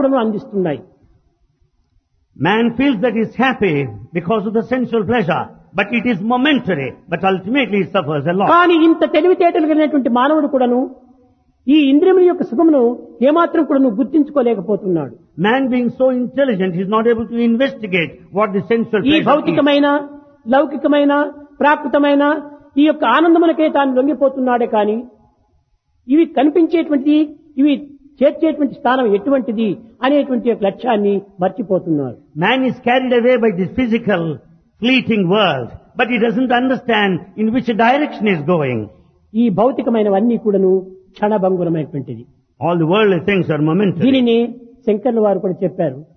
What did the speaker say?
సుఖములను అందిస్తున్నాయి Man feels that he's happy because of the sensual pleasure, but it is momentary, but ultimately he suffers a lot. కానీ ఇంత తెలివితేటలు కలిగినటువంటి మానవుడు కూడాను ఈ ఇంద్రియముల యొక్క సుఖమును ఏమాత్రం కూడా నువ్వు గుర్తించుకోలేకపోతున్నాడు Man being so intelligent, he's not able to investigate what the sensual ఈ pleasure is. భౌతికమైన లౌకికమైన ప్రాకృతమైన ఈ యొక్క ఆనందమునకే తాను లొంగిపోతున్నాడే కానీ ఇవి కనిపించేటువంటిది ఇవి చేర్చేటువంటి స్థానం ఎటువంటిది అనేటువంటి యొక్క లక్ష్యాన్ని మర్చిపోతున్నారు Man is carried away by this physical, fleeting world, but he doesn't understand in which direction he is going. ఈ భౌతికమైనవన్నీ కూడాను క్షణభంగురమైనటువంటిది All the worldly things are momentary. దీనిని శంకర్ల వారు కూడా చెప్పారు